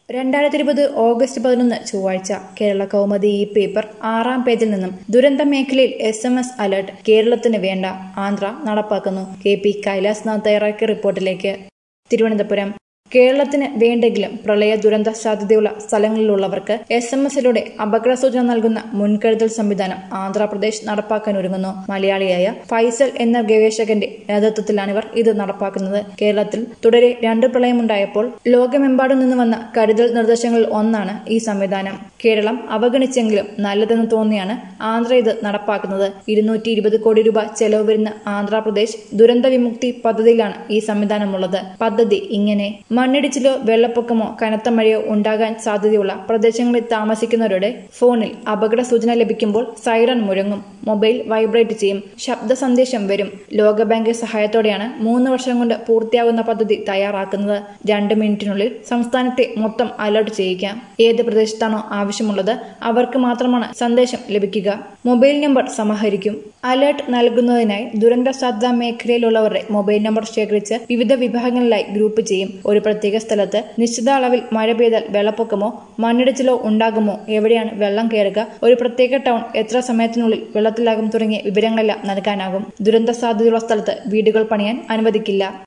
രണ്ടായിരത്തി ഇരുപത് ഓഗസ്റ്റ് പതിനൊന്ന് ചൊവ്വാഴ്ച കേരള കൗമുദി ഈ പേപ്പർ ആറാം പേജിൽ നിന്നും ദുരന്ത മേഖലയിൽ എസ് എം എസ് അലർട്ട് കേരളത്തിന് വേണ്ട ആന്ധ്ര നടപ്പാക്കുന്നു കെ പി കൈലാസ്നാഥ് തയ്യാറാക്കിയ റിപ്പോർട്ടിലേക്ക് തിരുവനന്തപുരം കേരളത്തിന് വേണ്ടെങ്കിലും പ്രളയ ദുരന്ത സാധ്യതയുള്ള സ്ഥലങ്ങളിലുള്ളവർക്ക് എസ് എം എസിലൂടെ അപകട സൂചന നൽകുന്ന മുൻകരുതൽ സംവിധാനം ആന്ധ്രാപ്രദേശ് നടപ്പാക്കാൻ ഒരുങ്ങുന്നു മലയാളിയായ ഫൈസൽ എന്ന ഗവേഷകന്റെ നേതൃത്വത്തിലാണിവർ ഇത് നടപ്പാക്കുന്നത് കേരളത്തിൽ തുടരെ രണ്ട് പ്രളയമുണ്ടായപ്പോൾ ലോകമെമ്പാടും നിന്ന് വന്ന കരുതൽ നിർദ്ദേശങ്ങളിൽ ഒന്നാണ് ഈ സംവിധാനം കേരളം അവഗണിച്ചെങ്കിലും നല്ലതെന്ന് തോന്നിയാണ് ആന്ധ്ര ഇത് നടപ്പാക്കുന്നത് ഇരുന്നൂറ്റി ഇരുപത് കോടി രൂപ ചെലവ് വരുന്ന ആന്ധ്രാപ്രദേശ് ദുരന്ത വിമുക്തി പദ്ധതിയിലാണ് ഈ സംവിധാനമുള്ളത് പദ്ധതി ഇങ്ങനെ മണ്ണിടിച്ചിലോ വെള്ളപ്പൊക്കമോ കനത്ത മഴയോ ഉണ്ടാകാൻ സാധ്യതയുള്ള പ്രദേശങ്ങളിൽ താമസിക്കുന്നവരുടെ ഫോണിൽ അപകട സൂചന ലഭിക്കുമ്പോൾ സൈറൺ മുഴങ്ങും മൊബൈൽ വൈബ്രേറ്റ് ചെയ്യും ശബ്ദ സന്ദേശം വരും ലോകബാങ്ക് സഹായത്തോടെയാണ് മൂന്ന് വർഷം കൊണ്ട് പൂർത്തിയാകുന്ന പദ്ധതി തയ്യാറാക്കുന്നത് രണ്ട് മിനിറ്റിനുള്ളിൽ സംസ്ഥാനത്തെ മൊത്തം അലർട്ട് ചെയ്യിക്കാം ഏത് പ്രദേശത്താണോ ആവശ്യമുള്ളത് അവർക്ക് മാത്രമാണ് സന്ദേശം ലഭിക്കുക മൊബൈൽ നമ്പർ സമാഹരിക്കും അലർട്ട് നൽകുന്നതിനായി ദുരന്ത സാധ്യതാ മേഖലയിലുള്ളവരുടെ മൊബൈൽ നമ്പർ ശേഖരിച്ച് വിവിധ വിഭാഗങ്ങളിലായി ഗ്രൂപ്പ് ചെയ്യും ഒരു പ്രത്യേക സ്ഥലത്ത് നിശ്ചിത അളവിൽ മഴ പെയ്താൽ വെള്ളപ്പൊക്കമോ മണ്ണിടിച്ചിലോ ഉണ്ടാകുമോ എവിടെയാണ് വെള്ളം കയറുക ഒരു പ്രത്യേക ടൗൺ എത്ര സമയത്തിനുള്ളിൽ വെള്ളത്തിലാകും തുടങ്ങിയ വിവരങ്ങളെല്ലാം നൽകാനാകും ദുരന്ത സാധ്യതയുള്ള സ്ഥലത്ത് വീടുകൾ പണിയാൻ അനുവദിക്കില്ല